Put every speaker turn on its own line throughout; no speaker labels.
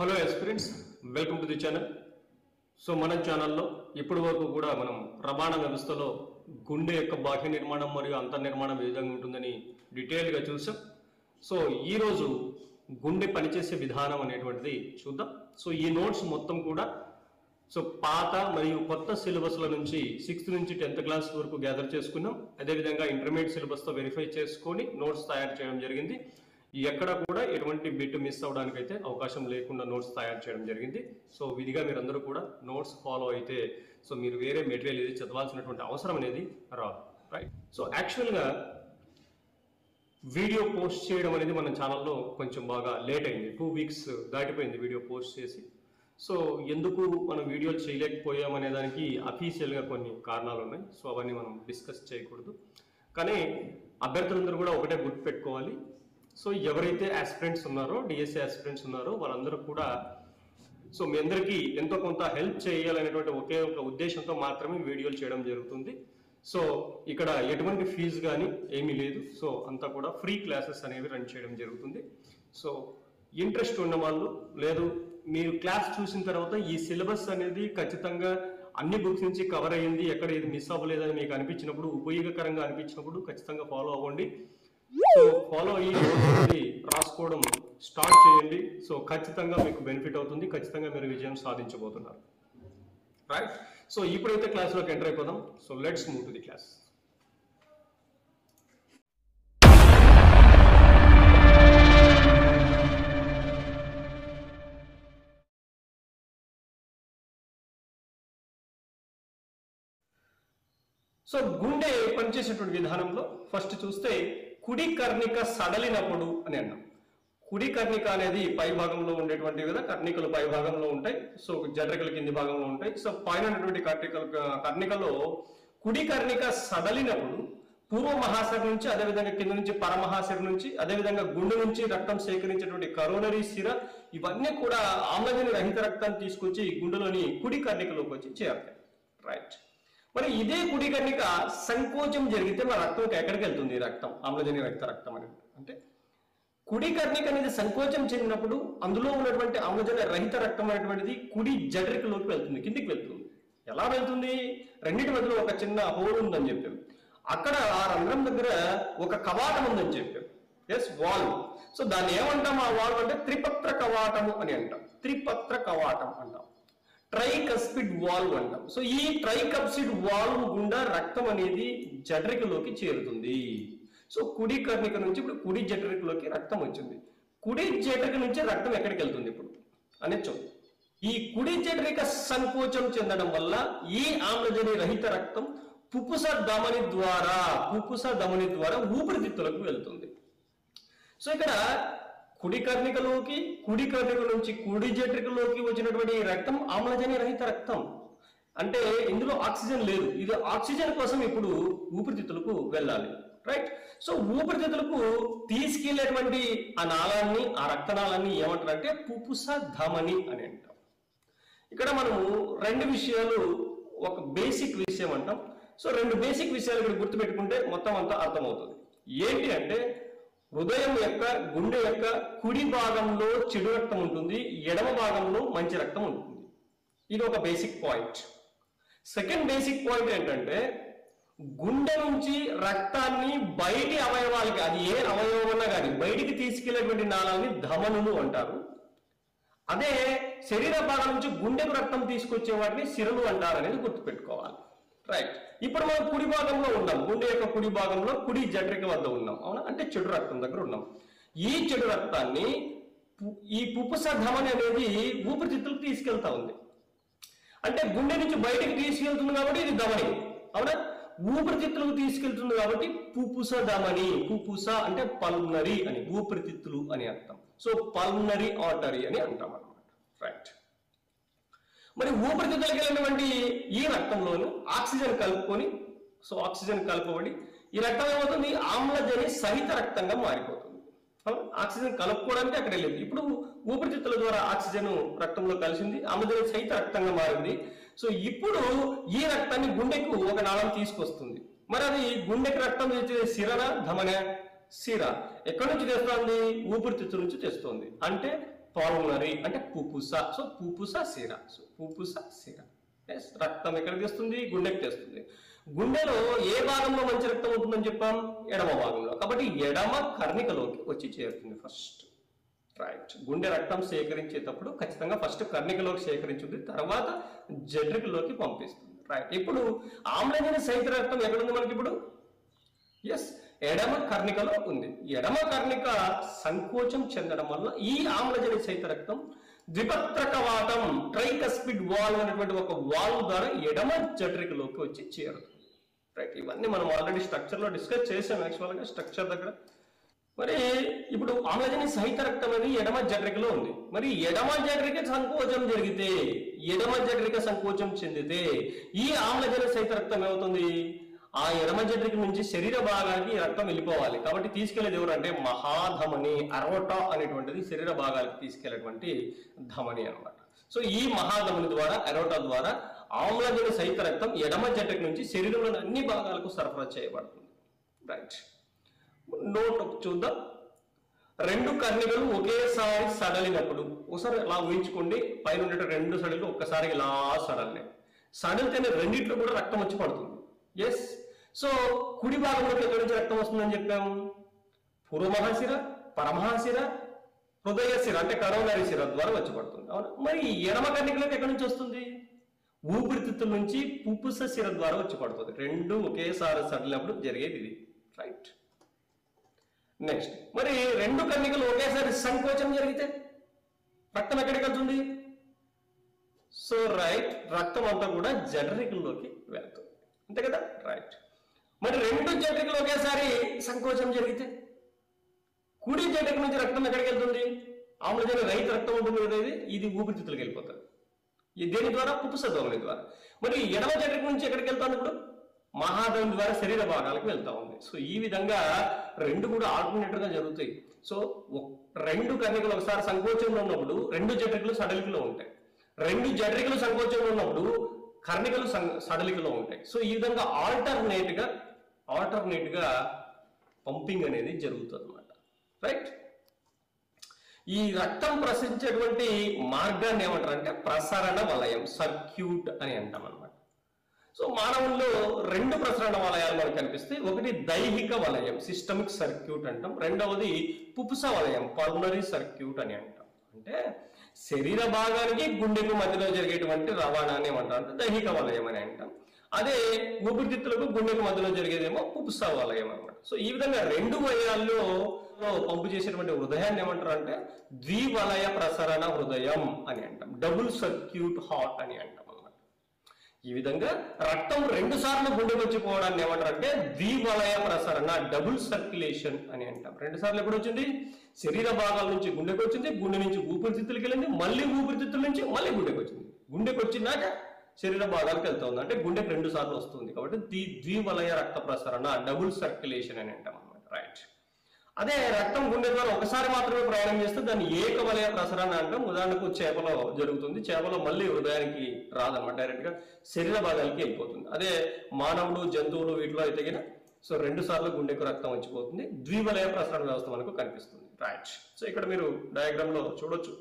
Hello aspirants welcome to the channel so మన ఛానల్లో ఇప్పటి వరకు కూడా మనం రవాణా వ్యవస్థలో గుండె యొక్క బాహ్య నిర్మాణం మరియు అంతర్నిర్మాణం ఏ విధంగా ఉంటుందని డీటెయిల్గా చూసాం సో ఈరోజు గుండె పనిచేసే విధానం అనేటువంటిది చూద్దాం సో ఈ నోట్స్ మొత్తం కూడా సో పాత మరియు కొత్త సిలబస్ల నుంచి సిక్స్త్ నుంచి టెన్త్ క్లాస్ వరకు గ్యాదర్ చేసుకున్నాం అదేవిధంగా ఇంటర్మీడియట్ సిలబస్తో వెరిఫై చేసుకొని నోట్స్ తయారు చేయడం జరిగింది ఎక్కడ కూడా ఎటువంటి బిట్ మిస్ అవడానికి అయితే అవకాశం లేకుండా నోట్స్ తయారు చేయడం జరిగింది సో విధిగా మీరందరూ కూడా నోట్స్ ఫాలో అయితే సో మీరు వేరే మెటీరియల్ ఏది చదవాల్సినటువంటి అవసరం అనేది రాదు రైట్ సో యాక్చువల్గా వీడియో పోస్ట్ చేయడం అనేది మన ఛానల్లో కొంచెం బాగా లేట్ అయింది టూ వీక్స్ దాటిపోయింది వీడియో పోస్ట్ చేసి సో ఎందుకు మనం వీడియోలు చేయలేకపోయాం అనే దానికి అఫీషియల్గా కొన్ని కారణాలు ఉన్నాయి సో అవన్నీ మనం డిస్కస్ చేయకూడదు కానీ అభ్యర్థులందరూ కూడా ఒకటే గుర్తుపెట్టుకోవాలి సో ఎవరైతే ఆస్పిరెంట్స్ ఉన్నారో డిఎస్సి ఆస్పిరెంట్స్ ఉన్నారో వాళ్ళందరూ కూడా సో మీ అందరికీ ఎంతో కొంత హెల్ప్ చేయాలనేటువంటి ఒకే ఒక ఉద్దేశంతో మాత్రమే వీడియోలు చేయడం జరుగుతుంది సో ఇక్కడ ఎటువంటి ఫీజు కానీ ఏమీ లేదు సో అంతా కూడా ఫ్రీ క్లాసెస్ అనేవి రన్ చేయడం జరుగుతుంది సో ఇంట్రెస్ట్ ఉన్న వాళ్ళు లేదు మీరు క్లాస్ చూసిన తర్వాత ఈ సిలబస్ అనేది ఖచ్చితంగా అన్ని బుక్స్ నుంచి కవర్ అయ్యింది ఎక్కడ ఇది మిస్ అవ్వలేదని మీకు అనిపించినప్పుడు ఉపయోగకరంగా అనిపించినప్పుడు ఖచ్చితంగా ఫాలో అవ్వండి సో ఫాలో అయ్యి notes అనేది రాసుకోవడం స్టార్ట్ చేయండి సో ఖచ్చితంగా మీకు బెనిఫిట్ అవుతుంది ఖచ్చితంగా మీరు విజయం సాధించబోతున్నారు రైట్ సో ఇప్పుడైతే క్లాస్లోకి ఎంటర్ అయిపోదాం so let's move to the class so గుండె పనిచేసేటువంటి విధానంలో ఫస్ట్ చూస్తే కుడి కర్ణిక సడలినప్పుడు అని అన్నాం కుడి కర్ణిక అనేది పై భాగంలో ఉండేటువంటి కదా కర్ణికలు పై భాగంలో ఉంటాయి సో జఠరికలు కింది భాగంలో ఉంటాయి సో పైన ఉన్నటువంటి కర్ణికలు కర్ణికలో కుడి కర్ణిక సడలినప్పుడు పూర్వ మహాశర నుంచి అదేవిధంగా కింద నుంచి పరమహాశర నుంచి అదేవిధంగా గుండె నుంచి రక్తం సేకరించేటువంటి కరోనరీ సిర ఇవన్నీ కూడా ఆమ్లజని రహిత రక్తాన్ని తీసుకొచ్చి గుండెలోని కుడి కర్ణికలోకి వచ్చి చేరుతాయి రైట్ మరి ఇదే కుడి కర్ణిక సంకోచం జరిగితే మన రక్తం ఎక్కడికి వెళ్తుంది ఈ రక్తం ఆమ్లజని రహిత రక్తం అనేది అంటే కుడి కర్ణిక అనేది సంకోచం చెందినప్పుడు అందులో ఉన్నటువంటి ఆమ్లజన రహిత రక్తం అనేటువంటిది కుడి జఠరికలోకి వెళ్తుంది కిందికి వెళ్తుంది ఎలా వెళ్తుంది రెండింటి మధ్యలో ఒక చిన్న హోల్ ఉందని చెప్పాం అక్కడ ఆ రంధ్రం దగ్గర ఒక కవాటం ఉందని చెప్పాం ఎస్ వాల్వ్ సో దాన్ని ఏమంటాం ఆ వాల్వ్ అంటే త్రిపత్ర కవాటము అని అంటాం త్రిపత్ర కవాటం అంటాం ట్రైకస్పిడ్ వాల్వ్ అంటాం సో ఈ ట్రైకప్సిడ్ వాల్వ్ గుండా రక్తం అనేది జఠరికలోకి చేరుతుంది సో కుడి కర్ణిక నుంచి ఇప్పుడు కుడి జఠరికలోకి రక్తం వచ్చింది కుడి జఠరిక నుంచి రక్తం ఎక్కడికి వెళ్తుంది ఇప్పుడు అనేది చూద్దాం ఈ కుడి జఠరిక సంకోచం చెందడం వల్ల ఈ ఆమ్లజని రహిత రక్తం పుపుస ధమని ద్వారా పుపుస ధమని ద్వారా ఊపిరితిత్తులకు వెళ్తుంది సో ఇక్కడ కుడి కర్ణికలోకి కుడి కర్ణిక నుంచి కుడి జఠరికలోకి వచ్చినటువంటి ఈ రక్తం ఆమ్లజని రహిత రక్తం అంటే ఇందులో ఆక్సిజన్ లేదు ఇది ఆక్సిజన్ కోసం ఇప్పుడు ఊపిరితిత్తులకు వెళ్ళాలి రైట్ సో ఊపిరితిత్తులకు తీసుకెళ్లేటువంటి ఆ నాళాన్ని ఆ రక్తనాళాన్ని ఏమంటారంటే పుపుస ధమని అని అంటాం ఇక్కడ మనము రెండు విషయాలు ఒక బేసిక్ విషయం అంటాం సో రెండు బేసిక్ విషయాలు ఇక్కడ గుర్తుపెట్టుకుంటే మొత్తం అంతా అర్థమవుతుంది ఏంటి అంటే హృదయం యొక్క గుండె యొక్క కుడి భాగంలో చెడు రక్తం ఉంటుంది ఎడమ భాగంలో మంచి రక్తం ఉంటుంది ఇది ఒక basic point second basic point ఏంటంటే గుండె నుంచి రక్తాన్ని బయటి అవయవాలకి అది ఏ అవయవం అన్నా కానీ బయటికి తీసుకెళ్లేటువంటి నాళాలని ధమనులు అంటారు అదే శరీర భాగం నుంచి గుండెకు రక్తం తీసుకొచ్చే వాటిని సిరలు అంటారు అనేది గుర్తుపెట్టుకోవాలి రైట్ ఇప్పుడు మనం కుడి భాగంలో ఉన్నాం గుండె యొక్క కుడి భాగంలో కుడి జఠరిక వద్ద ఉన్నాం అవునా అంటే చెడు రక్తం దగ్గర ఉన్నాం ఈ చెడు రక్తాన్ని పు- ఈ పుపుస ధమని అనేది ఊపిరితిత్తులకు తీసుకెళ్తా ఉంది అంటే గుండె నుంచి బయటికి తీసుకెళ్తుంది కాబట్టి ఇది ధమని అవునా ఊపిరితిత్తులకు తీసుకెళ్తుంది కాబట్టి పుపుస ధమని పుపుస అంటే పల్నరీ అని ఊపిరితిత్తులు అని అర్థం సో పల్నరీ ఆర్టరీ అని అంటాం అనమాట రైట్ మరి ఊపిరితిత్తులకు వెళ్ళినటువంటి ఈ రక్తంలోను ఆక్సిజన్ కలుపుకొని సో ఆక్సిజన్ కలుపబడి ఈ రక్తం ఏమవుతుంది ఆమ్లజని సహిత రక్తంగా మారిపోతుంది అవునా? ఆక్సిజన్ కలుపుకోవడానికి అక్కడ వెళ్ళింది ఇప్పుడు ఊపిరితిత్తుల ద్వారా ఆక్సిజన్ రక్తంలో కలిసింది ఆమ్లజని సహిత రక్తంగా మారింది సో ఇప్పుడు ఈ రక్తాన్ని గుండెకు ఒక నాళం తీసుకొస్తుంది మరి అది గుండెకి రక్తం తెచ్చే సిరన ధమన సిర ఎక్కడి నుంచి తెస్తోంది ఊపిరితిత్తుల నుంచి తెస్తోంది అంటే పాల్మనరీ అంటే పుపుస సో పుపుస సిర సో పుపుస సిర ఎస్ రక్తం ఎక్కడికి తెస్తుంది గుండెకి తెస్తుంది గుండెలో ఏ భాగంలో మంచి రక్తం ఉంటుందని చెప్పాం ఎడమ భాగంలో కాబట్టి ఎడమ కర్ణికలోకి వచ్చి చేరుతుంది ఫస్ట్ రైట్ గుండె రక్తం సేకరించేటప్పుడు ఖచ్చితంగా ఫస్ట్ కర్ణికలోకి సేకరించుంది తర్వాత జడ్రికలోకి పంపిస్తుంది రైట్ ఇప్పుడు ఆమ్లజన సహిత రక్తం ఎక్కడుంది మనకి ఇప్పుడు ఎస్ ఎడమ కర్ణికలో ఉంది ఎడమ కర్ణిక సంకోచం చెందడం వల్ల ఈ ఆమ్లజన సహిత రక్తం ద్విపత్రక వాటం ట్రైకస్పిడ్ వాల్వ్ అనేటువంటి ఒక వాల్వ్ ద్వారా ఎడమ జఠరికలోకి వచ్చి చేరుతుంది రైట్ ఇవన్నీ మనం ఆల్రెడీ స్ట్రక్చర్ లో డిస్కస్ చేసాం యాక్చువల్ గా స్ట్రక్చర్ దగ్గర మరి ఇప్పుడు ఆమ్లజని సహిత రక్తం అనేది ఎడమ జఠరికలో ఉంది మరి ఎడమ జఠరిక సంకోచం జరిగితే ఎడమ జఠరిక సంకోచం చెందితే ఈ ఆమ్లజన సహిత రక్తం ఏమవుతుంది ఆ ఎడమ జఠరిక నుంచి శరీర భాగానికి ఈ రక్తం వెళ్ళిపోవాలి కాబట్టి తీసుకెళ్లేది ఎవరు అంటే మహాధమని అరోటా అనేటువంటిది శరీర భాగాలకు తీసుకెళ్లేటువంటి ధమని అన్నమాట సో ఈ మహాధమని ద్వారా అరోటా ద్వారా ఆమ్లజన సహిత రక్తం ఎడమ జఠరిక నుంచి శరీరంలోని అన్ని భాగాలకు సరఫరా చేయబడుతుంది రైట్ నోట్ చూద్దాం రెండు కర్ణికలు ఒకేసారి సడలినప్పుడు ఒకసారి అలా ఊహించుకోండి పైన ఉండే రెండు సడలు ఒక్కసారి ఇలా సడలినాయి సడలితేనే రెండిట్లో కూడా రక్తం వచ్చి పడుతుంది ఎస్ సో కుడి భాగంలోకి ఎక్కడి నుంచి రక్తం వస్తుందని చెప్పాము పూర్వమహాశిర పరమహాశిర హృదయ శిర అంటే కరోనరీ శిర ద్వారా వచ్చి పడుతుంది అవునా మరి ఎడమ కర్ణికలోకి ఎక్కడి నుంచి వస్తుంది ఊపిరితిత్తుల నుంచి పుప్పుస శిర ద్వారా వచ్చి పడుతుంది రెండు ఒకేసారి సడలినప్పుడు జరిగేది ఇది రైట్ నెక్స్ట్ మరి రెండు కన్నికలు ఒకేసారి సంకోచం జరిగితే రక్తం ఎక్కడికి వెళ్తుంది సో రైట్ రక్తం అంతా కూడా జఠరికల్లోకి వెళ్తుంది అంతే కదా రైట్ మరి రెండు జఠరికలు ఒకేసారి సంకోచం జరిగితే కుడి జఠరిక నుంచి రక్తం ఎక్కడికి వెళ్తుంది ఆమ్లజన రైతు రక్తం ఉంటుంది కదా ఇది ఇది ఊపిరితిత్తులకు వెళ్ళిపోతుంది ఈ దేని ద్వారా పుప్పుస ధోమని ద్వారా మరి ఎడమ జఠరిక నుంచి ఎక్కడికి వెళ్తాను ఇప్పుడు మహాధం ద్వారా శరీర భాగాలకు వెళ్తా ఉంది సో ఈ విధంగా రెండు కూడా ఆల్టర్నేటివ్ గా జరుగుతాయి సో ఒక్- రెండు కన్నికలు ఒకసారి సంకోచంలో ఉన్నప్పుడు రెండు జఠరికలు సడలికలో ఉంటాయి రెండు జఠరికలు సంకోచంలో ఉన్నప్పుడు కర్ణికలు సం- సడలికలో ఉంటాయి సో ఈ విధంగా ఆల్టర్నేట్ గా ఆల్టర్నేట్ గా పంపింగ్ అనేది జరుగుతుంది అనమాట రైట్ ఈ రక్తం ప్రసరించేటువంటి మార్గాన్ని ఏమంటారు అంటే ప్రసరణ వలయం సర్క్యూట్ అని అంటాం అనమాట సో మానవుల్లో రెండు ప్రసరణ వలయాలు మనకు కనిపిస్తాయి ఒకటి దైహిక వలయం సిస్టమిక్ సర్క్యూట్ అంటాం రెండవది పుపుస వలయం పల్మనరీ సర్క్యూట్ అని అంటాం అంటే శరీర భాగానికి గుండెకు మధ్యలో జరిగేటువంటి రవాణాన్ని ఏమంటాం అంటే దైహిక వలయం అని అంటాం అదే ఊపిరితిత్తులకు గుండెకు మధ్యలో జరిగేదేమో పుపుస వలయం అన్నమాట సో ఈ విధంగా రెండు వలయాల్లో పంపు చేసేటువంటి హృదయాన్ని ఏమంటారు అంటే ద్వివలయ ప్రసరణ హృదయం అని అంటాం డబుల్ సర్క్యూట్ హార్ట్ అని అంటాం అన్నమాట ఈ విధంగా రక్తం రెండు సార్లు గుండెకు వచ్చిపోవడాన్ని ఏమంటారు అంటే ద్వివలయ ప్రసరణ డబుల్ సర్క్యులేషన్ అని అంటాం రెండు సార్లు ఎప్పుడు వచ్చింది శరీర భాగాల నుంచి గుండెకు వచ్చింది గుండె నుంచి ఊపిరితిత్తులకి వెళ్ళింది మళ్ళీ ఊపిరితిత్తుల నుంచి మళ్ళీ గుండెకు వచ్చింది గుండెకు వచ్చినాక శరీర భాగాలకు వెళ్తుంది అంటే గుండెకు రెండు సార్లు వస్తుంది కాబట్టి ద్వి ద్వివలయ రక్త ప్రసరణ డబుల్ సర్క్యులేషన్ అని అంటాం అన్నమాట రైట్ అదే రక్తం గుండె ద్వారా ఒకసారి మాత్రమే ప్రయాణం చేస్తే దాన్ని ఏకవలయ ప్రసరణ అంటాం ఉదాహరణకు చేపలో జరుగుతుంది చేపలో మళ్ళీ హృదయానికి రాదన్నమాట డైరెక్ట్ గా శరీర భాగాలకి వెళ్ళిపోతుంది అదే మానవుడు జంతువులు వీటిలో అయితే గిన సో రెండు సార్లు గుండెకు రక్తం వచ్చిపోతుంది ద్వివలయ ప్రసరణ వ్యవస్థ మనకు కనిపిస్తుంది రైట్ సో ఇక్కడ మీరు డయాగ్రామ్ లో చూడొచ్చు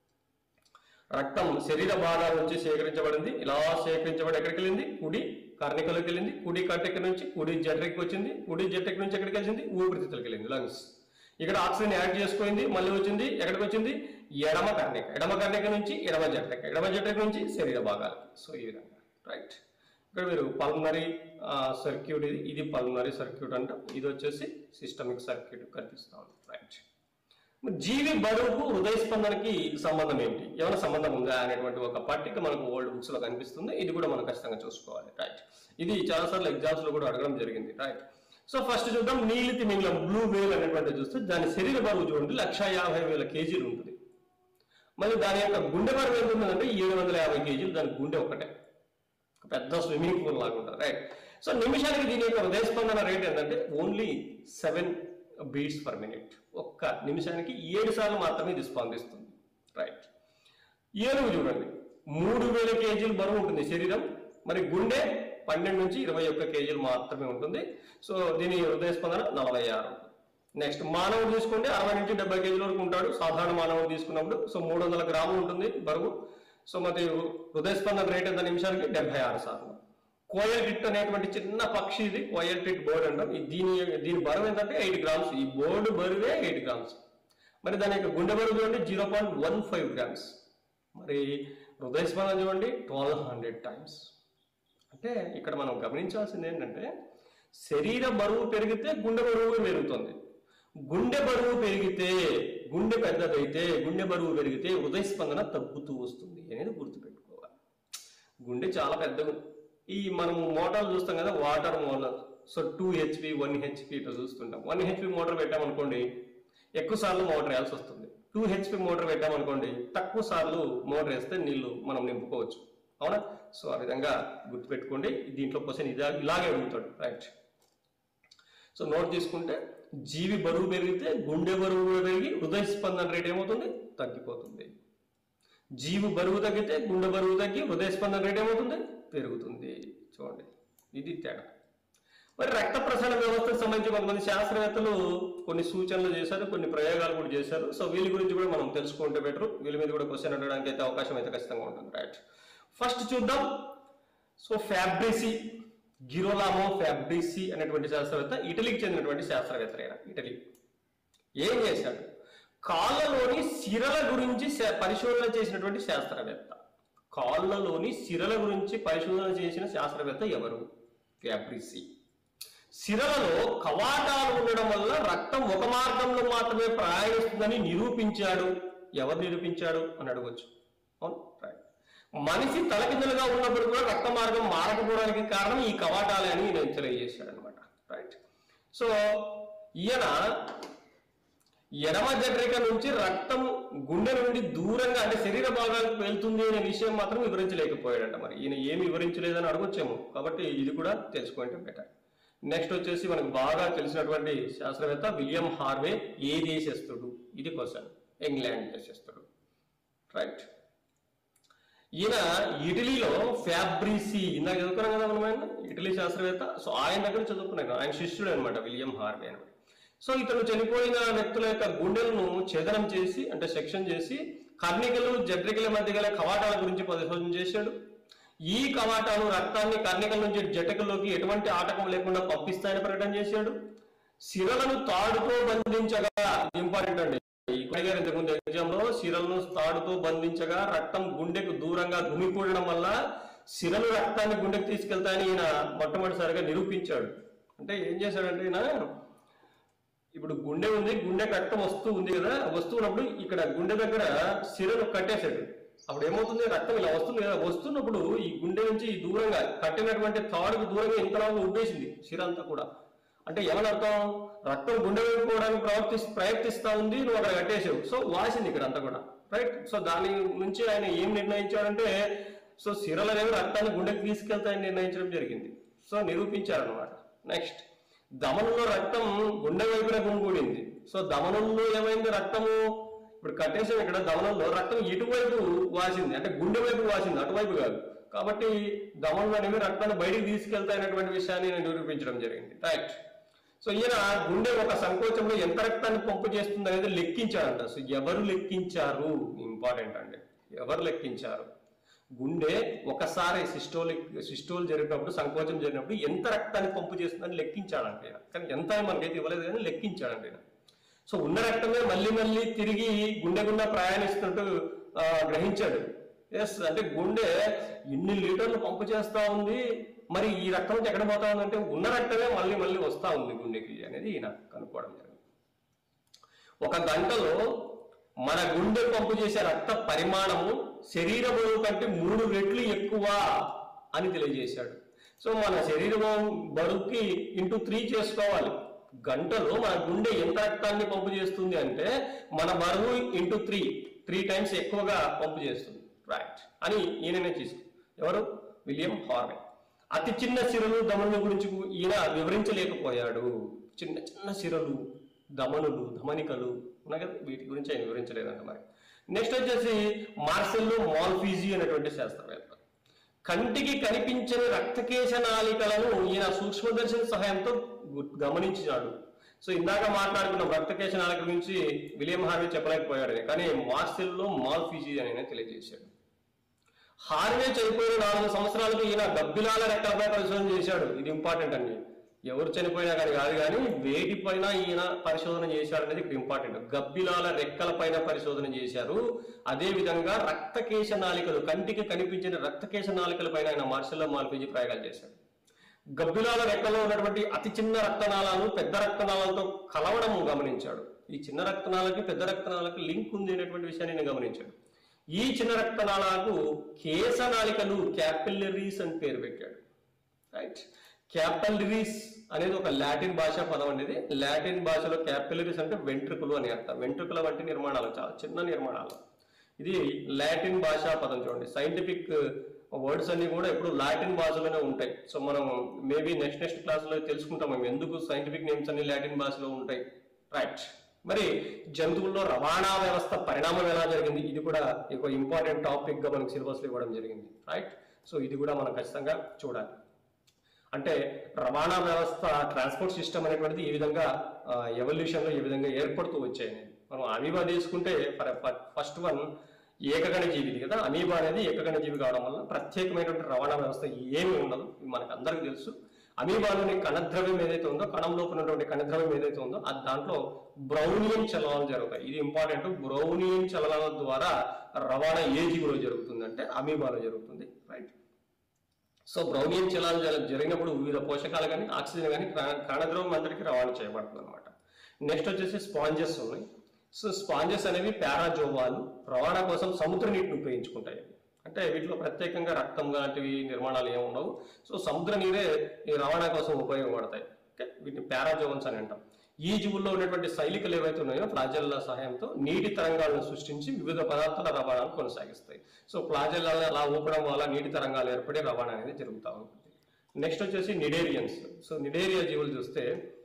రక్తం శరీర భాగాల నుంచి సేకరించబడింది ఇలా సేకరించబడి ఎక్కడికి వెళ్ళింది కుడి కర్ణికలోకి వెళ్ళింది కుడి కట్టెకి నుంచి కుడి జఠరికి వచ్చింది కుడి జఠరికి నుంచి ఎక్కడికి వెళ్ళింది ఊపిరితిత్తులకి వెళ్ళింది లంగ్స్ ఇక్కడ ఆక్సిజన్ యాడ్ చేసుకుంది మళ్ళీ వచ్చింది ఎక్కడికి వచ్చింది ఎడమ కర్ణిక ఎడమ కర్ణిక నుంచి ఎడమ జఠరిక ఎడమ జఠరిక నుంచి శరీర భాగాలకి సో ఈ విధంగా రైట్ ఇక్కడ మీరు పల్మనరీ సర్క్యూట్ ఇది ఇది పల్మనరీ సర్క్యూట్ అంటాం ఇది వచ్చేసి సిస్టమిక్ సర్క్యూట్ కనిపిస్తా ఉంది రైట్ జీవి బరువుకు హృదయ స్పందనకి సంబంధం ఏంటి ఏమైనా సంబంధం ఉందా అనేటువంటి ఒక పట్టిక మనకు ఓల్డ్ బుక్స్ లో కనిపిస్తుంది ఇది కూడా మనం ఖచ్చితంగా చూసుకోవాలి రైట్ ఇది చాలా సార్లు ఎగ్జామ్స్ లో కూడా అడగడం జరిగింది రైట్ సో ఫస్ట్ చూద్దాం నీలితి మింగళం బ్లూ వేల్ అనేటువంటి చూస్తే దాని శరీర బరువు చూడండి లక్ష యాభై వేల కేజీలు ఉంటుంది మరి దాని యొక్క గుండె బరువు ఎంత ఉంటుందంటే ఏడు వందల యాభై కేజీలు దాని గుండె ఒకటే ఒక పెద్ద స్విమ్మింగ్ పూల్ లాగా ఉంటుంది రైట్ సో నిమిషానికి దీని యొక్క హృదయ స్పందన రేట్ ఏంటంటే only seven beats per minute ఒక్క నిమిషానికి ఏడు సార్లు మాత్రమే ఇది స్పందిస్తుంది రైట్ ఏనుగు చూడండి మూడు వేల కేజీలు బరువు ఉంటుంది శరీరం మరి గుండె పన్నెండు నుంచి ఇరవై ఒక్క కేజీలు మాత్రమే ఉంటుంది సో దీని హృదయ స్పందన నలభై ఆరు ఉంటుంది నెక్స్ట్ మానవుడు తీసుకుంటే అరవై నుంచి డెబ్బై కేజీల వరకు ఉంటాడు సాధారణ మానవుడు తీసుకున్నప్పుడు సో మూడు వందల గ్రాములు ఉంటుంది బరువు సో మరి హృదయ స్పందన రేట్ ఎంత నిమిషానికి డెబ్బై ఆరు సార్లు కోయల్ టిట్ అనేటువంటి చిన్న పక్షి ఇది కోయల్ టిట్ బోర్డ్ అంటాం ఈ దీని దీని బరువు ఏంటంటే ఎయిట్ గ్రామ్స్ ఈ బోర్డు బరువే ఎయిట్ గ్రామ్స్ మరి దాని యొక్క గుండె బరువు చూడండి zero point one five grams మరి హృదయ స్పందన చూడండి ట్వెల్వ్ హండ్రెడ్ టైమ్స్ అంటే ఇక్కడ మనం గమనించాల్సింది ఏంటంటే శరీర బరువు పెరిగితే గుండె బరువు పెరుగుతుంది గుండె బరువు పెరిగితే గుండె పెద్దదైతే గుండె బరువు పెరిగితే హృదయ స్పందన తగ్గుతూ వస్తుంది అనేది గుర్తుపెట్టుకోవాలి గుండె చాలా పెద్దగా ఈ మనము మోటార్లు చూస్తాం కదా water motor so two HP one HP ఇట్లా చూస్తుంటాం వన్ హెచ్పి మోటార్ పెట్టామనుకోండి ఎక్కువ సార్లు మోటార్ వేయాల్సి వస్తుంది టూ హెచ్పి మోటార్ పెట్టామనుకోండి తక్కువ సార్లు మోటార్ వేస్తే నీళ్లు మనం నింపుకోవచ్చు అవునా సో ఆ విధంగా గుర్తుపెట్టుకోండి దీంట్లో క్వశ్చన్ ఇదా ఇలాగే అడుగుతాడు రైట్ సో నోట్ తీసుకుంటే జీవి బరువు పెరిగితే గుండె బరువు కూడా పెరిగి హృదయ స్పందన రేట్ ఏమవుతుంది తగ్గిపోతుంది జీవి బరువు తగ్గితే గుండె బరువు తగ్గి హృదయ స్పందన రేట్ ఏమవుతుంది పెరుగుతుంది చూడండి ఇది తేడా మరి రక్త ప్రసరణ వ్యవస్థకు సంబంధించి కొంతమంది శాస్త్రవేత్తలు కొన్ని సూచనలు చేశారు కొన్ని ప్రయోగాలు కూడా చేశారు సో వీళ్ళ గురించి కూడా మనం తెలుసుకుంటే బెటర్ వీళ్ళ మీద కూడా క్వశ్చన్ అడగడానికి అయితే అవకాశం అయితే ఖచ్చితంగా ఉంటుంది రైట్ ఫస్ట్ చూద్దాం సో ఫ్యాబ్రిసి గిరోలామో ఫ్యాబ్రిసి అనేటువంటి శాస్త్రవేత్త ఇటలీకి చెందినటువంటి శాస్త్రవేత్త ఆయన ఇటలీ ఏం చేశాడు కాళ్ళలోని సిరల గురించి శా- పరిశోధన చేసినటువంటి శాస్త్రవేత్త కాళ్ళలోని సిరల గురించి పరిశోధన చేసిన శాస్త్రవేత్త ఎవరు ఫ్యాబ్రిసి సిరలలో కవాటాలు ఉండడం వల్ల రక్తం ఒక మార్గంలో మాత్రమే ప్రయాణిస్తుందని నిరూపించాడు ఎవరు నిరూపించాడు అని అడగొచ్చు అవును రైట్ మనిషి తలకిందులుగా ఉన్నప్పుడు కూడా రక్త మార్గం మారకపోవడానికి కారణం ఈ కవాటాలే అని నేను తెలియజేశాడు అనమాట రైట్ సో ఈయన ఎడమ జఠరిక నుంచి రక్తం గుండె నుండి దూరంగా అంటే శరీర భాగాలకు వెళ్తుంది అనే విషయం మాత్రం వివరించలేకపోయాడంట మరి ఈయన ఏమి వివరించలేదని అడగొచ్చేమో కాబట్టి ఇది కూడా తెలుసుకుంటే బెటర్ నెక్స్ట్ వచ్చేసి మనకు బాగా తెలిసినటువంటి శాస్త్రవేత్త విలియం హార్వే ఏ దేశస్థుడు ఇది క్వశ్చన్ ఇంగ్లాండ్ దేశస్థుడు రైట్ ఈయన ఇటలీలో ఫ్యాబ్రిసి ఇందాక చదువుకున్నాం కదా మనం ఆయన ఇటలీ శాస్త్రవేత్త సో ఆయన దగ్గర చదువుకున్నాం ఆయన శిష్యుడు అనమాట విలియం హార్వే అనమాట సో ఇతను చనిపోయిన వ్యక్తుల యొక్క గుండెలను ఛేదనం చేసి అంటే సెక్షన్ చేసి కర్ణికలు జట్రికల మధ్య గల కవాటాల గురించి పరిశోధన చేశాడు ఈ కవాటాలు రక్తాన్ని కర్ణికల నుంచి జటకలోకి ఎటువంటి ఆటకం లేకుండా పంపిస్తాయని ప్రకటన చేశాడు శిరలను తాడుతో బంధించగా ఇంపార్టెంట్ అండి ఈ గారు ఇంతకుముందు ఎగ్జామ్ లో శిరలను తాడుతో బంధించగా రక్తం గుండెకు దూరంగా గుమికూడడం వల్ల శిరలు రక్తాన్ని గుండెకు తీసుకెళ్తాయని ఈయన మొట్టమొదటిసారిగా నిరూపించాడు అంటే ఏం చేశాడంటే ఈయన ఇప్పుడు గుండె ఉంది గుండె రక్తం వస్తూ ఉంది కదా వస్తున్నప్పుడు ఇక్కడ గుండె దగ్గర శిరను కట్టేశాడు అప్పుడు ఏమవుతుంది రక్తం ఇలా వస్తుంది కదా వస్తున్నప్పుడు ఈ గుండె నుంచి ఈ దూరంగా కట్టినటువంటి తాడుకు దూరంగా ఇంతలా ఉబ్బేసింది శిర అంతా కూడా అంటే ఏమని అర్థం రక్తం గుండె వైపుకోవడానికి ప్రవర్తి ప్రయత్నిస్తా ఉంది నువ్వు అక్కడ కట్టేసావు సో వాసింది ఇక్కడ అంతా కూడా రైట్ సో దాని నుంచి ఆయన ఏం నిర్ణయించాడంటే సో సిరలు అనేవి రక్తాన్ని గుండెకి తీసుకెళ్తాయని నిర్ణయించడం జరిగింది సో నిరూపించారనమాట నెక్స్ట్ దమనంలో రక్తం గుండె వైపున గుమిగూడింది సో దమనంలో ఏమైంది రక్తము ఇప్పుడు కట్టేసాం ఇక్కడ దమనంలో రక్తం ఇటువైపు వాసింది అంటే గుండె వైపు వాసింది అటువైపు కాదు కాబట్టి దమనంలో అనేవి రక్తాన్ని బయటికి తీసుకెళ్తాయనేటువంటి విషయాన్ని నేను నిరూపించడం జరిగింది రైట్ సో ఈయన గుండె ఒక సంకోచంలో ఎంత రక్తాన్ని పంపు చేస్తుంది అనేది లెక్కించారంట సో ఎవరు లెక్కించారు ఇంపార్టెంట్ అండి ఎవరు లెక్కించారు గుండె ఒకసారి సిస్టోలిక్ సిస్టోల్ జరిగినప్పుడు సంకోచం జరిగినప్పుడు ఎంత రక్తాన్ని పంపు చేస్తుందని లెక్కించాడంట ఈయన కానీ ఎంత అని మనకైతే ఇవ్వలేదు కానీ లెక్కించాడంట ఈయన సో ఉన్న రక్తమే మళ్ళీ మళ్ళీ తిరిగి గుండె గుండా ప్రయాణిస్తున్నట్టు ఆ, గ్రహించాడు ఎస్ అంటే గుండె ఇన్ని లీటర్లు పంపు చేస్తా ఉంది మరి ఈ రక్తం నుంచి ఎక్కడ పోతా ఉందంటే ఉన్న రక్తమే మళ్ళీ మళ్ళీ వస్తా ఉంది గుండెకి అనేది ఈయన కనుక్కోవడం జరిగింది ఒక గంటలో మన గుండె పంపు చేసే రక్త పరిమాణము శరీర బరువు కంటే మూడు రెట్లు ఎక్కువ అని తెలియజేశాడు సో మన శరీరం బరువుకి ఇంటూ త్రీ చేసుకోవాలి గంటలో మన గుండె ఎంత రక్తాన్ని పంపు చేస్తుంది అంటే మన బరువు ఇంటూ త్రీ త్రీ టైమ్స్ ఎక్కువగా పంపు చేస్తుంది రైట్ అని ఈయననే తీసుకు ఎవరు విలియం హార్వే అతి చిన్న సిరలు దమనుల గురించి ఈయన వివరించలేకపోయాడు చిన్న చిన్న సిరలు దమనులు ధమనికలు ఉన్నాయి కదా వీటి గురించి ఆయన వివరించలేదంట మరి నెక్స్ట్ వచ్చేసి మార్సెల్లో మాల్ఫీజీ అనేటువంటి శాస్త్రవేత్త కంటికి కనిపించని రక్తకేశ నాళికలను ఈయన సూక్ష్మదర్శన సహాయంతో గు- గమనించినాడు సో ఇందాక మాట్లాడుకున్న రక్తకేశ నాళిక గురించి విలియం హార్వే చెప్పలేకపోయాడు కానీ మార్సిల్లో మాల్ఫీజీ అని ఆయన తెలియజేశాడు హార్వే చనిపోయిన నాలుగు సంవత్సరాలకు ఈయన గబ్బిలాల రెక్కలపై పరిశోధన చేశాడు ఇది ఇంపార్టెంట్ అండి ఎవరు చనిపోయినా కానీ కాదు కానీ వేటిపైన ఈయన పరిశోధన చేశాడు అనేది ఇక్కడ ఇంపార్టెంట్ గబ్బిలాల రెక్కలపైన పరిశోధన చేశారు అదే విధంగా రక్తకేశ నాళికలు కంటికి కనిపించిన రక్తకేశ నాళికల పైన ఆయన మార్షల్లో మాల్పీజీ ప్రయోగాలు చేశాడు గబ్బిలాల రెక్కలో ఉన్నటువంటి అతి చిన్న రక్తనాళాలు పెద్ద రక్తనాళాలతో కలవడం గమనించాడు ఈ చిన్న రక్తనాళాలకి పెద్ద రక్తనాళాలకు లింక్ ఉంది అనేటువంటి విషయాన్ని నేను గమనించాడు ఈ చిన్న రక్తనాళాలకు కేశనాళికలు క్యాపిల్లరీస్ అని పేరు పెట్టాడు రైట్ క్యాపిల్లరీస్ అనేది ఒక లాటిన్ భాషా పదం అనేది లాటిన్ భాషలో క్యాపిల్లరీస్ అంటే వెంట్రుకలు అని అర్థం వెంట్రుకల వంటి నిర్మాణాలు చాలా చిన్న నిర్మాణాలు ఇది లాటిన్ భాషా పదం చూడండి సైంటిఫిక్ వర్డ్స్ అన్ని కూడా ఇప్పుడు లాటిన్ భాషలోనే ఉంటాయి సో మనం మేబీ నెక్స్ట్ నెక్స్ట్ క్లాస్లో తెలుసుకుంటాం మేము ఎందుకు సైంటిఫిక్ నేమ్స్ అన్ని లాటిన్ భాషలో ఉంటాయి రైట్ మరి జంతువుల్లో రవాణా వ్యవస్థ పరిణామం ఎలా జరిగింది ఇది కూడా ఒక ఇంపార్టెంట్ టాపిక్ గా మనకి సిలబస్ లో ఇవ్వడం జరిగింది రైట్ సో ఇది కూడా మనం ఖచ్చితంగా చూడాలి అంటే రవాణా వ్యవస్థ ట్రాన్స్పోర్ట్ సిస్టమ్ అనేటువంటిది ఈ విధంగా ఎవల్యూషన్ లో ఈ విధంగా ఏర్పడుతూ వచ్చాయి అనేది. మనం అమీబా తీసుకుంటే ఫస్ట్ వన్ ఏకగణ జీవిది కదా అమీబా అనేది ఏకగణ జీవి కావడం వల్ల ప్రత్యేకమైనటువంటి రవాణా వ్యవస్థ ఏమీ ఉండదు ఇది మనకు అందరికీ తెలుసు అమీబాలోని కణద్రవ్యం ఏదైతే ఉందో కణం లోపల ఉన్నటువంటి కణద్రవ్యం ఏదైతే ఉందో అది దాంట్లో బ్రౌనియన్ చలనాలు జరుగుతాయి ఇది ఇంపార్టెంట్ బ్రౌనియన్ చలనాల ద్వారా రవాణా ఏ జీవిలో జరుగుతుందంటే అమీబాలో జరుగుతుంది రైట్ సో బ్రౌనియన్ చలనాలు జర- జరిగినప్పుడు వివిధ పోషకాలు కానీ ఆక్సిజన్ కానీ కణద్రవం అందరికీ రవాణా చేయబడుతుంది అనమాట నెక్స్ట్ వచ్చేసి స్పాంజెస్ ఉన్నాయి సో స్పాంజెస్ అనేవి పారాజోవాలు రవాణా కోసం సముద్ర నీటిని ఉపయోగించుకుంటాయి అవి. అంటే వీటిలో ప్రత్యేకంగా రక్తం లాంటివి నిర్మాణాలు ఏమి ఉండవు సో సముద్ర నీరే ఈ రవాణా కోసం ఉపయోగపడతాయి ఓకే వీటిని పారాజోవన్స్ అని అంటాం ఈ జీవుల్లో ఉన్నటువంటి శైలికలు ఏవైతే ఉన్నాయో ప్లాజెల్లా సహాయంతో నీటి తరంగాలను సృష్టించి వివిధ పదార్థాల రవాణాను కొనసాగిస్తాయి సో ప్లాజెల్లాలు అలా ఊపడం వల్ల నీటి తరంగాలు ఏర్పడి రవాణా అనేది జరుగుతూ ఉంటుంది నెక్స్ట్ వచ్చేసి నిడేరియన్స్ సో నిడేరియా జీవులు చూస్తే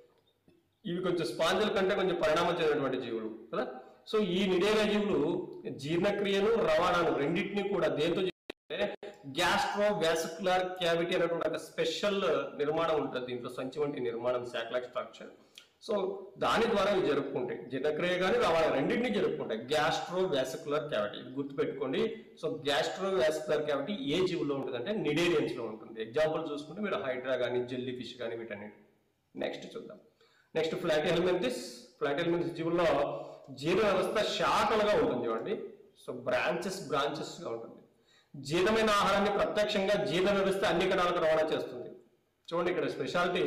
ఇవి కొంచెం స్పాంజల కంటే కొంచెం పరిణామం చెందినటువంటి జీవులు కదా సో ఈ నిడేరియా జీవులు జీర్ణక్రియను రవాణాను రెండింటిని కూడా దేంతో గ్యాస్ట్రో వ్యాసికులర్ క్యావిటీ అనేటువంటి ఒక స్పెషల్ నిర్మాణం ఉంటుంది దీంట్లో సంచి వంటి నిర్మాణం శాక్లైక్ స్ట్రక్చర్ సో దాని ద్వారా ఇవి జరుపుకుంటాయి జీర్ణక్రియ కానీ రవాణా రెండింటినీ జరుపుకుంటాయి గ్యాస్ట్రో వ్యాసికులర్ క్యావిటీ ఇది గుర్తుపెట్టుకోండి సో గ్యాస్ట్రో వ్యాసికులర్ క్యావిటీ ఏ జీవుల్లో ఉంటుంది అంటే నిడేరియన్స్ లో ఉంటుంది ఎగ్జాంపుల్ చూసుకుంటే మీరు హైడ్రా కానీ జెల్లీ ఫిష్ కానీ వీటన్నిటి నెక్స్ట్ చూద్దాం next platyhelminthes platyhelminthes జీవుల్లో జీర్ణ వ్యవస్థ శాఖలుగా ఉంటుంది చూడండి సో బ్రాంచెస్ బ్రాంచెస్ గా ఉంటుంది జీర్ణమైన ఆహారాన్ని ప్రత్యక్షంగా జీర్ణ వ్యవస్థ అన్ని కణాలకు రవాణా చేస్తుంది చూడండి ఇక్కడ స్పెషాలిటీ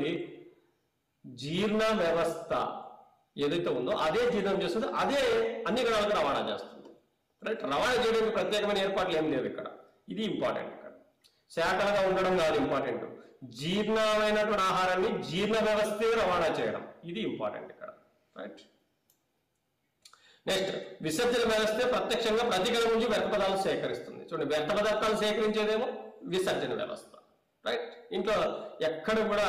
జీర్ణ వ్యవస్థ ఏదైతే ఉందో అదే జీర్ణం చేస్తుందో అదే అన్ని కణాలకు రవాణా చేస్తుంది రైట్ రవాణా చేయడానికి ప్రత్యేకమైన ఏర్పాట్లు ఏం లేవు ఇక్కడ ఇది ఇంపార్టెంట్ ఇక్కడ శాఖలుగా ఉండడం కాదు ఇంపార్టెంట్ జీర్ణమైనటువంటి ఆహారాన్ని జీర్ణ వ్యవస్థే రవాణా చేయడం ఇది ఇంపార్టెంట్ ఇక్కడ రైట్ నెక్స్ట్ విసర్జన వ్యవస్థ ప్రత్యక్షంగా ప్రతికల నుంచి వ్యర్థ పదాలు సేకరిస్తుంది చూడండి వ్యర్థ పదార్థాలు సేకరించేదేమో విసర్జన వ్యవస్థ రైట్ ఇంట్లో ఎక్కడ కూడా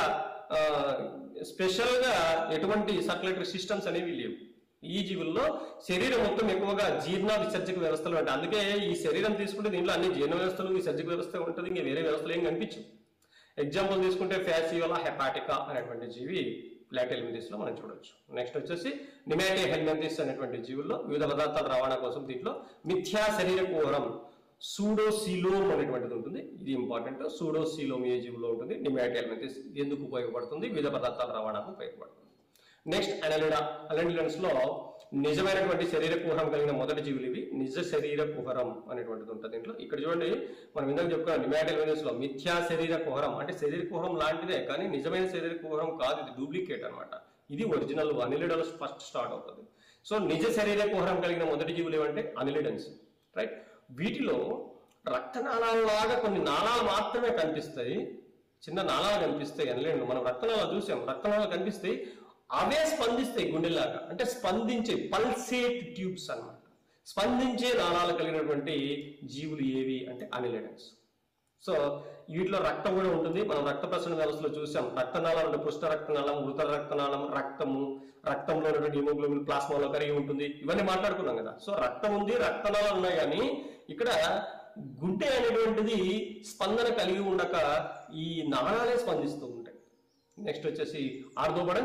స్పెషల్ గా ఎటువంటి సర్క్యులేటరీ సిస్టమ్స్ అనేవి లేవు ఈ జీవుల్లో శరీరం మొత్తం ఎక్కువగా జీర్ణ విసర్జక వ్యవస్థలు ఉంటాయి అందుకే ఈ శరీరం తీసుకుంటే దీంట్లో అన్ని జీర్ణ వ్యవస్థలు విసర్జక వ్యవస్థ ఉంటుంది ఇంకా వేరే వ్యవస్థలు ఏం కనిపించవు ఎగ్జాంపుల్ తీసుకుంటే ఫ్యాసియోలా హెపాటికా అనేటువంటి జీవి ఫ్లాట్ ఎలిమెంటిస్ లో మనం చూడొచ్చు నెక్స్ట్ వచ్చేసి నిమాటే హెల్మెంటిస్ అనేటువంటి జీవుల్లో వివిధ పదార్థాల రవాణా కోసం దీంట్లో మిథ్యా శరీర కుహరం సూడోసీలోమ్ అనేటువంటిది ఉంటుంది ఇది ఇంపార్టెంట్ సూడోసీలోమ్ ఏ జీవులో ఉంటుంది నిమాటే హెల్మెంటిస్ ఎందుకు ఉపయోగపడుతుంది వివిధ పదార్థాల రవాణాకు ఉపయోగపడుతుంది నెక్స్ట్ అనలిడా అనలిడన్స్ లో నిజమైనటువంటి శరీర కుహరం కలిగిన మొదటి జీవులు ఇవి నిజ శరీర కుహరం అనేటువంటిది ఉంటుంది దీంట్లో ఇక్కడ చూడండి మనం ఇందాక చెప్పుకున్నాం నిమాటల్ లో మిథ్యా శరీర కుహరం అంటే శరీర కుహరం లాంటిదే కానీ నిజమైన శరీర కుహరం కాదు ఇది డూప్లికేట్ అన్నమాట ఇది ఒరిజినల్ అనిలిడల్ ఫస్ట్ స్టార్ట్ అవుతుంది సో నిజ శరీర కుహరం కలిగిన మొదటి జీవులు ఏమంటే అనిలిడన్స్ రైట్ వీటిలో రక్తనాళాలలాగా కొన్ని నాళాలు మాత్రమే కనిపిస్తాయి చిన్న నాళాలు కనిపిస్తాయి అనలేండి మనం రక్తనాళాలు చూసాం రక్తనాళాలు కనిపిస్తాయి అవే స్పందిస్తాయి గుండెలాగా అంటే స్పందించే పల్సేట్ ట్యూబ్స్ అన్నమాట స్పందించే నాళాలు కలిగినటువంటి జీవులు ఏవి అంటే అనిలిడన్స్ సో వీటిలో రక్తం కూడా ఉంటుంది మనం రక్త ప్రసరణ వ్యవస్థలో చూసాం రక్తనాళం అంటే పుష్ట రక్తనాళం మృత రక్తనాళం రక్తము రక్తంలో ఉన్నటువంటి హిమోగ్లోబిన్ ప్లాస్మాలో కరిగి ఉంటుంది ఇవన్నీ మాట్లాడుకున్నాం కదా సో రక్తం ఉంది రక్తనాళాలు ఉన్నాయి కానీ ఇక్కడ గుండె అనేటువంటిది స్పందన కలిగి ఉండక ఈ నాళాలే స్పందిస్తూ ఉంటాయి నెక్స్ట్ వచ్చేసి ఆర్థోబడన్స్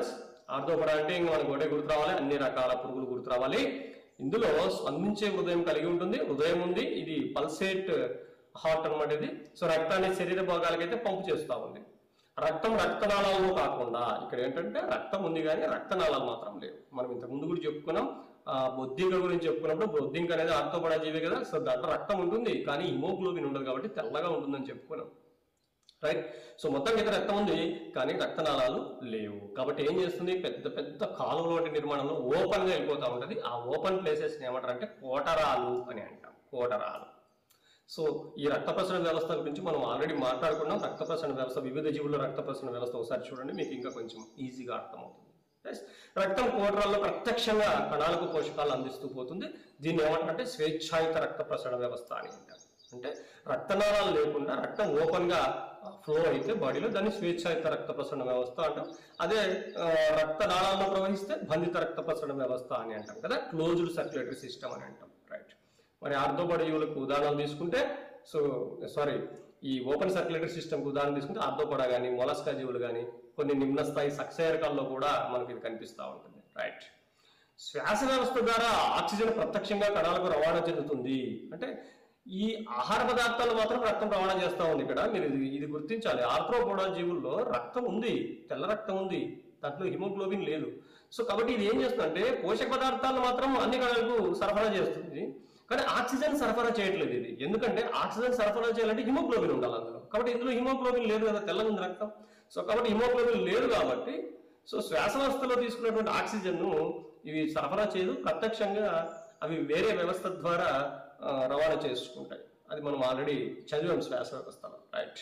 ఆర్థోపడ అంటే ఇంకా మనకు ఒకటే గుర్తు రావాలి అన్ని రకాల పురుగులు గుర్తు రావాలి ఇందులో స్పందించే హృదయం కలిగి ఉంటుంది హృదయం ఉంది ఇది పల్సేట్ హార్ట్ అన్నమాట ఇది సో రక్తాన్ని శరీర భాగాలకైతే పంపు చేస్తూ ఉంది రక్తం రక్తనాళాల్లో కాకుండా ఇక్కడ ఏంటంటే రక్తం ఉంది కానీ రక్తనాళాలు మాత్రం లేవు మనం ఇంతకు ముందు కూడా చెప్పుకున్నాం ఆ బొద్దింక గురించి చెప్పుకున్నప్పుడు బొద్దింక అనేది ఆర్థోపడ జీవి కదా సో దాంట్లో రక్తం ఉంటుంది కానీ హిమోగ్లోబిన్ ఉండదు కాబట్టి తెల్లగా ఉంటుందని చెప్పుకున్నాం రైట్ సో మొత్తం మీద రక్తం ఉంది కానీ రక్తనాళాలు లేవు కాబట్టి ఏం చేస్తుంది పెద్ద పెద్ద కాలువల వంటి నిర్మాణంలో ఓపెన్ గా వెళ్ళిపోతా ఉంటుంది ఆ ఓపెన్ ప్లేసెస్ ఏమంటారు అంటే కోటరాలు అని అంటాం కోటరాలు సో ఈ రక్త ప్రసరణ వ్యవస్థ గురించి మనం ఆల్రెడీ మాట్లాడుకున్నాం రక్త ప్రసరణ వ్యవస్థ వివిధ జీవుల రక్త ప్రసరణ వ్యవస్థ ఒకసారి చూడండి మీకు ఇంకా కొంచెం ఈజీగా అర్థమవుతుంది Yes. రక్తం కోటరాల్లో ప్రత్యక్షంగా కణాలకు పోషకాలు అందిస్తూ పోతుంది దీన్ని ఏమంటారంటే స్వేచ్ఛాయుత రక్త ప్రసరణ వ్యవస్థ అని అంటారు అంటే రక్తనాళాలు లేకుండా రక్తం ఓపెన్ గా ఫ్లో అయితే బాడీలో దాన్ని స్వేచ్ఛాయుత రక్త ప్రసరణ వ్యవస్థ అంటాం అదే ఆ, రక్తనాళాల్లో ప్రవహిస్తే బంధిత రక్త ప్రసరణ వ్యవస్థ అని అంటాం కదా క్లోజ్డ్ సర్క్యులేటరీ సిస్టమ్ అని అంటాం రైట్ మరి ఆర్థోపడ జీవులకు ఉదాహరణలు తీసుకుంటే సో సారీ ఈ ఓపెన్ సర్క్యులేటరీ సిస్టమ్కి ఉదాహరణ తీసుకుంటే ఆర్థోపడ కానీ మొలస్కా జీవులు కానీ కొన్ని నిమ్న స్థాయి సక్సయరకాల్లో కూడా మనకి ఇది కనిపిస్తూ ఉంటుంది రైట్ శ్వాస వ్యవస్థ ద్వారా ఆక్సిజన్ ప్రత్యక్షంగా కణాలకు రవాణా చెందుతుంది అంటే ఈ ఆహార పదార్థాలు మాత్రం రక్తం రవాణా చేస్తూ ఉంది ఇక్కడ మీరు ఇది ఇది గుర్తించాలి ఆర్థ్రోపోడా జీవుల్లో రక్తం ఉంది తెల్ల రక్తం ఉంది దాంట్లో హిమోగ్లోబిన్ లేదు సో కాబట్టి ఇది ఏం చేస్తుందంటే పోషక పదార్థాలు మాత్రం అన్ని కణాలకు సరఫరా చేస్తుంది కానీ ఆక్సిజన్ సరఫరా చేయట్లేదు ఇది ఎందుకంటే ఆక్సిజన్ సరఫరా చేయాలంటే హిమోగ్లోబిన్ ఉండాలి అందులో కాబట్టి ఇందులో హిమోగ్లోబిన్ లేదు కదా తెల్లగా ఉంది రక్తం సో కాబట్టి హిమోగ్లోబిన్ లేదు కాబట్టి సో శ్వాస వ్యవస్థలో తీసుకున్నటువంటి ఆక్సిజన్ను ఇవి సరఫరా చేయదు ప్రత్యక్షంగా అవి వేరే వ్యవస్థ ద్వారా ఆ, రవాణా చేసుకుంటాయి అది మనం ఆల్రెడీ చదివాం శ్వాస వ్యవస్థలో రైట్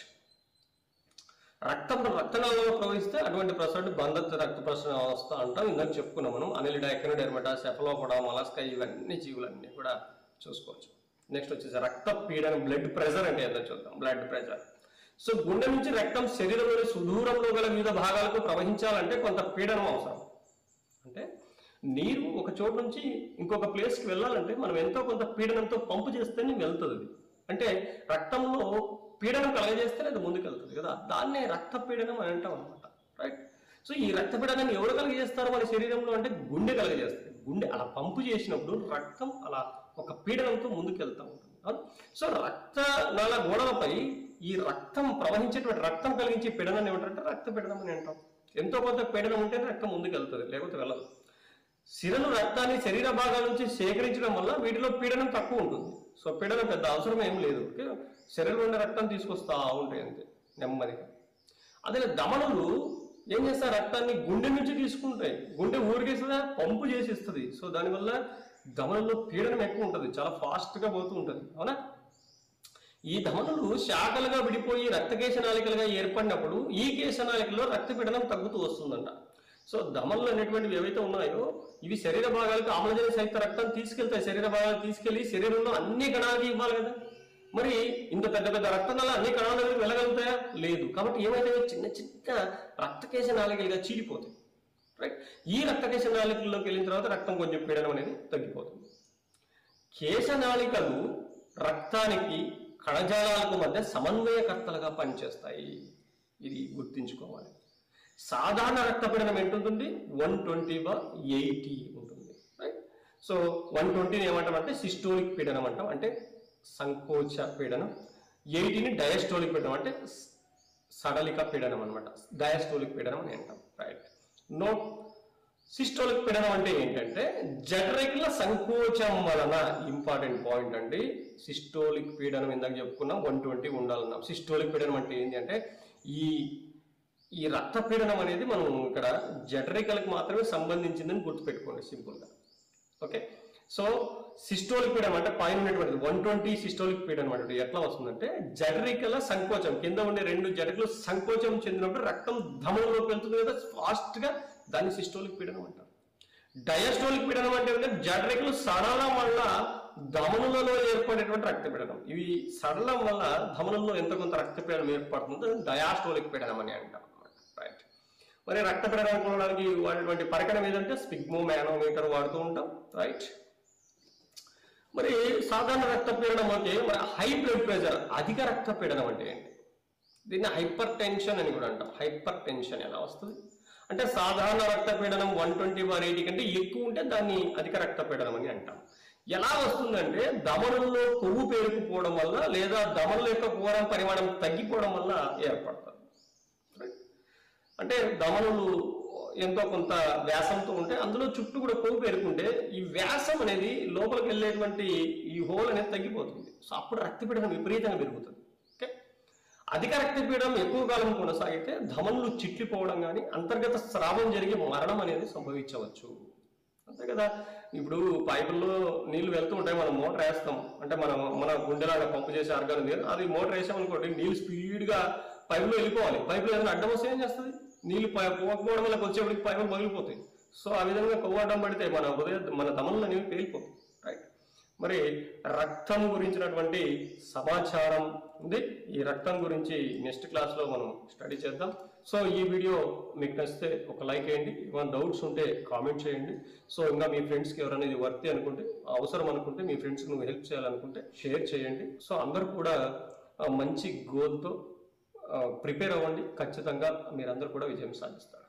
రక్తం రక్తనాళంలో ప్రవహిస్తే అటువంటి ప్రసరణ బంధత్వ రక్త ప్రసరణ వ్యవస్థ అంటాం ఇందాక చెప్పుకున్నాం మనం అనిలిడా ఎకనోడెర్మటా సెఫలోపడా మొలస్కా ఇవన్నీ జీవులన్నీ కూడా చూసుకోవచ్చు నెక్స్ట్ వచ్చేసి రక్త పీడనం బ్లడ్ ప్రెషర్ అంటే ఏదో చూద్దాం బ్లడ్ ప్రెషర్ సో గుండె నుంచి రక్తం శరీరంలోని సుదూరంలో గల వివిధ భాగాలకు ప్రవహించాలంటే కొంత పీడనం అవసరం అంటే నీరు ఒక చోటు నుంచి ఇంకొక ప్లేస్కి వెళ్ళాలంటే మనం ఎంతో కొంత పీడనంతో పంపు చేస్తేనే వెళ్తుంది అది అంటే రక్తంలో పీడనం కలగజేస్తేనే అది ముందుకు వెళ్తుంది కదా దాన్నే రక్త పీడనం అని అంటాం అనమాట రైట్ సో ఈ రక్త పీడనాన్ని ఎవరు కలగజేస్తారు మన శరీరంలో అంటే గుండె కలగజేస్తుంది గుండె అలా పంపు చేసినప్పుడు రక్తం అలా ఒక పీడనంతో ముందుకు వెళ్తూ ఉంటుంది అవును? సో రక్త నాళ గోడలపై ఈ రక్తం ప్రవహించేటువంటి రక్తం కలిగించే పీడనాన్ని ఏమంటారంటే రక్త పీడనం అని అంటాం ఎంతో కొంత పీడనం ఉంటేనే రక్తం ముందుకు వెళ్తుంది లేకపోతే వెళ్ళదు సిరలు రక్తాన్ని శరీర భాగాల నుంచి సేకరించడం వల్ల వీటిలో పీడనం తక్కువ ఉంటుంది సో పీడనం పెద్ద అవసరం ఏం లేదు ఓకే శరీరంలో ఉండే రక్తం తీసుకొస్తా ఉంటాయి అంతే నెమ్మదిగా అదే దమనులు ఏం చేస్తారు రక్తాన్ని గుండె నుంచి తీసుకుంటాయి గుండె ఊరికేస్తుందా పంపు చేసి ఇస్తుంది సో దానివల్ల దమనంలో పీడనం ఎక్కువ ఉంటుంది చాలా fast గా పోతూ ఉంటుంది అవునా ఈ ధమనులు శాఖలుగా విడిపోయి రక్తకేశ నాళికలుగా ఏర్పడినప్పుడు ఈ కేశ నాళికల్లో రక్తపీడనం తగ్గుతూ వస్తుందంట సో దమనులు అనేటువంటివి ఏవైతే ఉన్నాయో ఇవి శరీర భాగాలకు ఆమ్లజన సహిత రక్తం తీసుకెళ్తాయి శరీర భాగాలు తీసుకెళ్లి శరీరంలో అన్ని కణాలకి ఇవ్వాలి కదా మరి ఇంత పెద్ద పెద్ద రక్తనాళాలు అన్ని కణాల దగ్గరికి వెళ్ళగలుగుతాయా లేదు కాబట్టి ఏమైతే చిన్న చిన్న రక్తకేశ నాళికలుగా చీలిపోతాయి రైట్ ఈ రక్తకేశ నాళికల్లోకి వెళ్ళిన తర్వాత రక్తం కొంచెం పీడనం అనేది తగ్గిపోతుంది కేశనాళికలు రక్తానికి కణజాలాలకు మధ్య సమన్వయకర్తలుగా పనిచేస్తాయి ఇది గుర్తుంచుకోవాలి సాధారణ రక్తపీడనం ఎంత ఉంటుంది వన్ ట్వంటీ బా ఎయిటీ ఉంటుంది రైట్ సో వన్ ట్వంటీని ఏమంటామంటే సిస్టోలిక్ పీడనం అంటాం అంటే సంకోచ పీడనం ఎయిటీని డయాస్టోలిక్ పీడనం అంటే స- సడలిక పీడనం అనమాట డయాస్టోలిక్ పీడనం అని అంటాం రైట్ నోట్ సిస్టోలిక్ పీడనం అంటే ఏంటంటే జఠరికల సంకోచం వలన ఇంపార్టెంట్ పాయింట్ అండి సిస్టోలిక్ పీడనం ఇందాక చెప్పుకున్నాం వన్ ట్వంటీ ఉండాలన్నాం సిస్టోలిక్ పీడనం అంటే ఏంటి అంటే ఈ ఈ రక్త పీడనం అనేది మనం ఇక్కడ జఠరికలకు మాత్రమే సంబంధించిందని గుర్తుపెట్టుకోండి సింపుల్గా ఓకే సో సిస్టోలిక్ పీడనం అంటే పైన ఉన్నటువంటిది వన్ ట్వంటీ సిస్టోలిక్ పీడనం అంటే ఎట్లా వస్తుందంటే జఠరికల సంకోచం కింద ఉండే రెండు జఠరికలు సంకోచం చెందినప్పుడు రక్తం ధమనంలోకి వెళ్తుంది కదా ఫాస్ట్ గా దాన్ని సిస్టోలిక్ పీడనం అంటారు డయాస్టోలిక్ పీడనం అంటే ఏంటంటే జఠరికలు సడలం వల్ల ధమనులలో ఏర్పడేటువంటి రక్తపీడనం ఇవి సడలం వల్ల ధమనుల్లో ఎంత కొంత రక్తపీడనం ఏర్పడుతుందో డయాస్టోలిక్ పీడనం అని అంటాం అన్నమాట రైట్ మరి రక్తపీడనం కొనడానికి వాడేటువంటి పరికరం ఏదంటే స్పిగ్మో మ్యానోమీటర్ వాడుతూ ఉంటాం రైట్ మరి సాధారణ రక్తపీడనం అంటే మరి హై బ్లడ్ ప్రెషర్ అధిక రక్తపీడనం అంటే ఏంటి దీన్ని హైపర్ టెన్షన్ అని కూడా అంటాం హైపర్ టెన్షన్ ఎలా వస్తుంది అంటే సాధారణ రక్తపీడనం వన్ ట్వంటీ వన్ ఎయిటీ కంటే ఎక్కువ ఉంటే దాన్ని అధిక రక్తపీడనం అని అంటాం ఎలా వస్తుందంటే దమనంలో కొవ్వు పేరుకుపోవడం వల్ల లేదా దమనుల యొక్క కూరం పరిమాణం తగ్గిపోవడం వల్ల ఏర్పడుతుంది అంటే దమనులు ఎంతో కొంత వ్యాసంతో ఉంటే అందులో చుట్టూ కూడా కొవ్వు పేరుకుంటే ఈ వ్యాసం అనేది లోపలికి వెళ్ళేటువంటి ఈ హోల్ అనేది తగ్గిపోతుంది సో అప్పుడు రక్తపీడనం విపరీతంగా పెరుగుతుంది ఓకే అధిక రక్తపీడనం ఎక్కువ కాలం కొనసాగితే ధమనులు చిట్లిపోవడం కానీ అంతర్గత స్రావం జరిగి మరణం అనేది సంభవించవచ్చు అంతే కదా ఇప్పుడు పైపుల్లో నీళ్లు వెళ్తూ ఉంటాయి మనం మోటార్ వేస్తాం అంటే మనం మన గుండెలాగా పంపు చేసే ఆర్గాన్ ఉంది కదా, అది మోటార్ వేసామనుకోండి నీళ్లు స్పీడ్గా పైపులో వెళ్ళిపోవాలి పైపులో ఏదైనా అడ్డం వస్తే ఏం చేస్తుంది నీళ్లు పై- పోకపోవడం వల్ల వచ్చేప్పటికి పైపులు పగిలిపోతాయి సో ఆ విధంగా కొవ్వు అడ్డం పడితే మన హృదయ మన దమనులు అనేవి పేలిపోతాయి రైట్ మరి రక్తం గురించినటువంటి సమాచారం ఉంది ఈ రక్తం గురించి నెక్స్ట్ క్లాస్ లో మనం స్టడీ చేద్దాం సో ఈ వీడియో మీకు నచ్చితే ఒక లైక్ వేయండి ఏమైనా డౌట్స్ ఉంటే కామెంట్ చేయండి సో ఇంకా మీ ఫ్రెండ్స్కి ఎవరైనా ఇది వర్తి అనుకుంటే అవసరం అనుకుంటే మీ ఫ్రెండ్స్కి నువ్వు హెల్ప్ చేయాలనుకుంటే షేర్ చేయండి సో అందరూ కూడా ఆ, మంచి గోల్తో ప్రిపేర్ అవ్వండి ఖచ్చితంగా మీరందరూ కూడా విజయం సాధిస్తారు